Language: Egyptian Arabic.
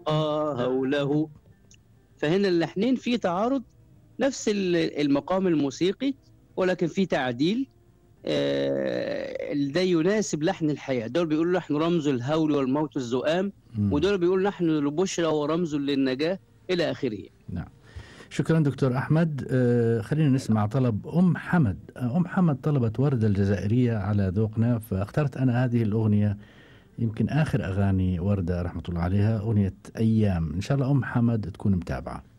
يبقى هوله فهنا اللحنين في تعارض نفس المقام الموسيقي ولكن في تعديل آه، ده يناسب لحن الحياة دول بيقولوا نحن رمز الهول والموت الزؤام ودول بيقولوا نحن البشرى ورمز للنجاة إلى آخره نعم شكرا دكتور أحمد آه خلينا نسمع طلب أم حمد آه، أم حمد طلبت وردة الجزائرية على ذوقنا فاخترت أنا هذه الأغنية يمكن آخر أغاني وردة رحمة الله عليها أغنية أيام إن شاء الله أم حمد تكون متابعة